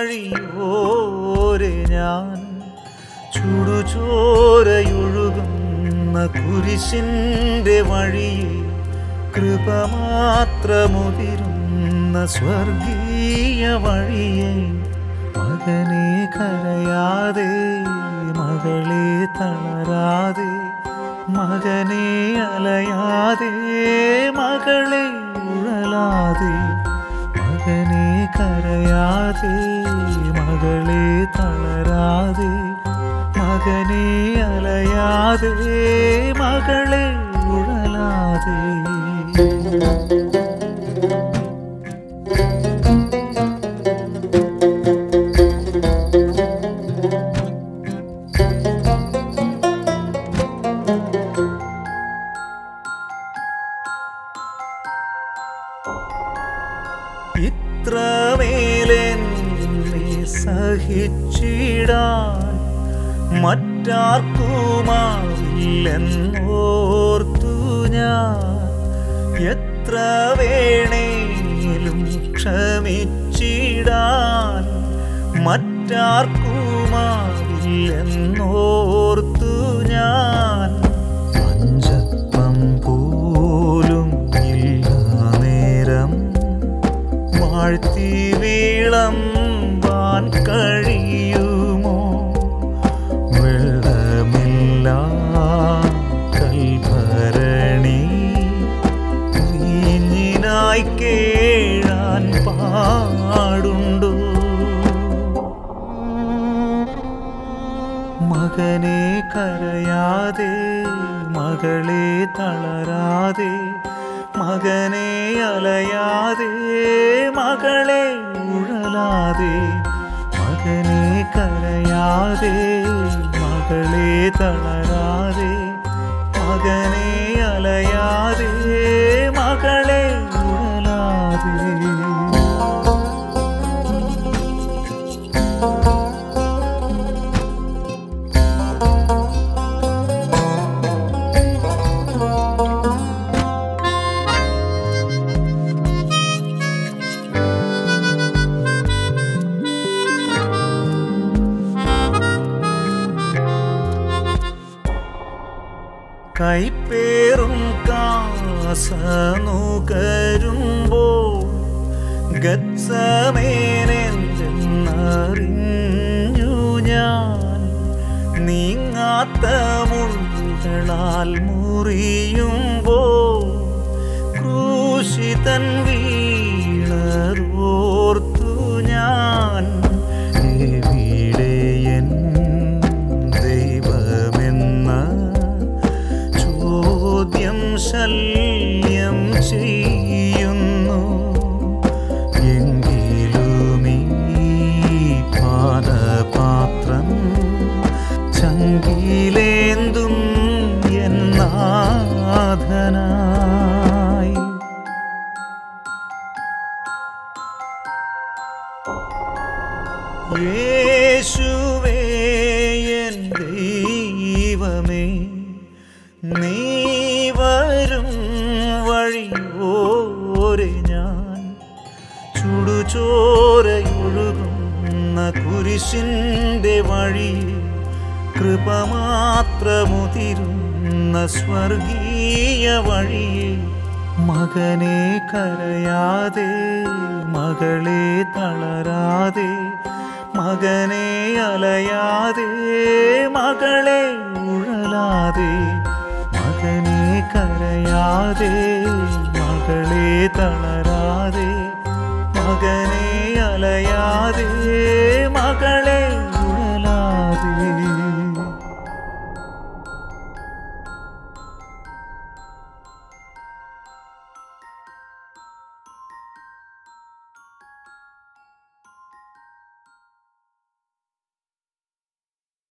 വഴിയോരെ ഞാൻ ചുടുചോരയൊഴുകുന്ന കുരിശിൻ്റെ വഴിയെ കൃപ മാത്രമുതിരുന്ന സ്വർഗീയ വഴിയെ മകനെ കരയാതെ മകളെ തളരാതെ മകനെ അലയാതെ മകളെ ഉഴലാതെ മകനെ കരയാതെ മകളെ തളരാതെ മകനെ അലയാതെ മകളെ ഉഴലാതെ ഇത്രമേലെന്നെ സഹിച്ചിടാൻ മറ്റാർക്കുമാവില്ലെന്നോർത്തു ഞാൻ എത്ര വേണേലും ക്ഷമിച്ചിടാൻ മറ്റാർക്കുമാവില്ലെന്നോർത്തു ഞാൻ പഞ്ചപ്പം പോലും ഇല്ല നേരം വാഴ്ത്തി വീളമ്പാൻ കഴിയുമോ വെള്ളമില്ല കൽഭരണി വീഞ്ഞിനായി കേഴാൻ പാടുണ്ടോ മകനെ കരയാതെ മകളെ തളരാതെ മകനെ അലയാതെ മകളെ ഉഴലാതെ മകനെ കരയാതെ മകളെ തളരാതെ മകനെ അലയാതെ മകളെ ഉഴലാതെ കൈപ്പേറും കാസനുകരുമ്പോൾ ഗത്സമേനെന്തെന്നറിഞ്ഞു ഞാൻ നീങ്ങാത്ത മുൾകളാൽ മുറിയുമ്പോൾ ക്രൂശിതൻ വീണതോർത്തു ഞാൻ എവിടെയൻ ദൈവമെന്ന ചോദ്യം ശല്യം ചെയ്യുന്നു എങ്കിലുമീ പാദപാത്രം ചങ്കിലേന്തും എന്നാഥനായി യേശുവേ എൻ ദൈവമേ നീ വരും വഴിയോരെ ഞാൻ ചുടുചോരയൊഴുകുന്ന കുരിശിൻ്റെ വഴി കൃപ മാത്രമുതിരുന്ന സ്വർഗീയ വഴിയെ മകനെ കരയാതെ മകളെ തളരാതെ മകനെ അലയാതെ മകളെ ഉഴലാതെ മകനെ കരയാതെ മകളെ തളരാതെ മകനെ അലയാതെ